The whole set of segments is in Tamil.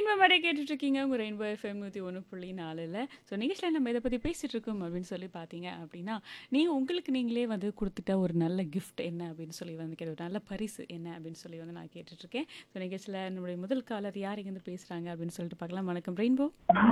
ரெயின்போ மேடை கேட்டுட்டு இருக்கீங்க உங்கள் ரெயின்போ எஃப்எம் நூற்றி ஒன்று புள்ளி நாலில் ஸோ நிகழ்ச்சியில் நம்ம இதை பற்றி பேசிகிட்டு இருக்கோம் அப்படின்னு சொல்லி பார்த்தீங்க அப்படின்னா நீங்கள் உங்களுக்கு நீங்களே வந்து கொடுத்துட்ட ஒரு நல்ல கிஃப்ட் என்ன அப்படின்னு சொல்லி வந்து கேட்டு ஒரு நல்ல பரிசு என்ன அப்படின்னு சொல்லி வந்து நான் கேட்டுட்ருக்கேன் ஸோ நிகழ்ச்சியில் நம்மளுடைய முதல் காலர் யார் இங்கேருந்து பேசுகிறாங்க அப்படின்னு சொல்லிட்டு பார்க்கலாம் வணக்கம் ரெயின்போ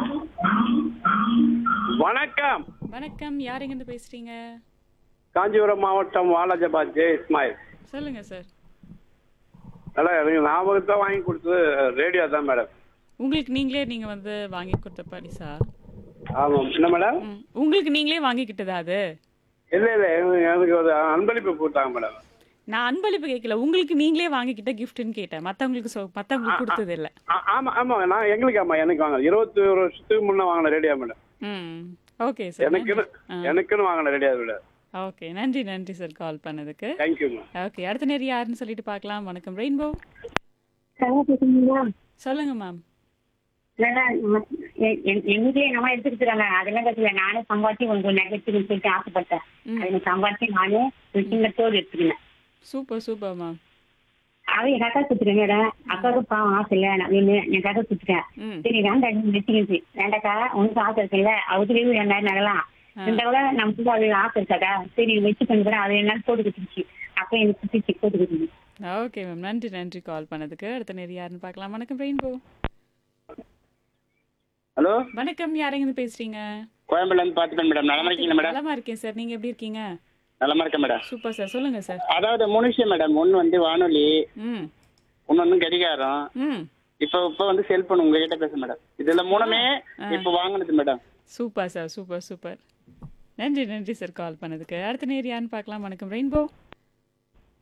வணக்கம் வணக்கம் யார் இங்கேருந்து பேசுகிறீங்க காஞ்சிபுரம் மாவட்டம் வாலாஜாபாத் ஜே இஸ்மாயில் சொல்லுங்கள் சார் நல்லா எனக்கு ஞாபகத்தை வாங்கி கொடுத்தது ரேடியோ தான் மேடம் உங்களுக்கு நீங்களே நீங்கள் வந்து வாங்கி கொடுத்த பரிசா ஆமாம் என்ன மேடம் ம். உங்களுக்கு நீங்களே வாங்கிக்கிட்டதா அது இல்லை இல்லை எனக்கு எனக்கு ஒரு அன்பளிப்பு கொடுத்தாங்க மேடம் நான் அன்பளிப்பு கேட்கல உங்களுக்கு நீங்களே வாங்கிக்கிட்ட கிஃப்ட்னு கேட்டேன் மற்றவங்களுக்கு சொ மற்றவங்களுக்கு கொடுத்தது இல்லை ஆ- ஆமா ஆமாம் நான் எங்களுக்கு ஆமாம் எனக்கு வாங்க இருபத்தி ஒரு வருஷத்துக்கு முன்னே வாங்கின ரேடியோ மேடம் ம் ஓகே சார் எனக்குன்னு எனக்குன்னு வாங்கின ரேடியோ மேடம் ஓகே நன்றி நன்றி சார் கால் பண்ணதுக்கு தேங்க்யூ மேம் ஓகே அடுத்த நேரம் யாருன்னு சொல்லிட்டு பார்க்கலாம் வணக்கம் ரெயின்போ நல்லா பேசுறீங்களா சொல்லுங்க மேம் நல்லா எ- எ- எங்க வீட்லயே எங்க அம்மா எடுத்துக்கிட்டாங்க அதெல்லாம் கட்டல நானே சம்பாதிச்சு உங்களுக்கு நகைச்சுன்னு சொல்லிட்டு ஆசைப்பட்டேன் ம். அது சம்பாதிச்சு நானே ஒரு சின்ன தோடு எடுத்துக்கினேன் சூப்பர் சூப்பர் மேம் அவன் எங்க அக்கா குத்துட்டேன் மேடம் அக்காவுக்கு பாவம் ஆசை இல்ல நான் வேணு என் அக்கா குத்துட்டேன் ம் சரி வேண்டாம் நீ வச்சுக்கிச்சு வேண்டாக்கா உனக்கு ஆசை இருக்குல்ல அவருக்கு ரெண்டாயிரம் நகலாம் இந்த கூட நமக்கு அது ஆசை இருக்காக்கா சரி வச்சு பண்ணுறேன் அது என்னால போட்டு குத்துச்சு அப்ப எனக்கு குத்துச்சு போட்டு குத்துச்சு ஓகே மேம் நன்றி நன்றி கால் பண்ணதுக்கு அடுத்த நேரம் யாருன்னு பார்க்கலாம் வணக்கம் ரெயின்போ ஹலோ வணக்கம் யாரெங்கன்னு பேசுறீங்க கோயம்புல இருந்து பார்த்துட்டேன் மேடம் நலமா இருக்கீங்களா மேடம் நலமா இருக்கேன் சார் நீங்க எப்படி இருக்கீங்க நலமா இருக்கேன் மேடம் சூப்பர் சார் சொல்லுங்க சார் அதாவது மூணு விஷயம் மேடம் ஒன்று வந்து வானொலி ம் இன்னொன்று கடிகாரம் ம் இப்போ இப்போ வந்து செல்போன் உங்ககிட்ட பேச மேடம் இதுல மூணுமே இப்போ வாங்கினது madam super sir super super நன்றி நன்றி சார் கால் பண்ணதுக்கு அடுத்த நேர் யாருன்னு பார்க்கலாம் வணக்கம் ரெயின்போ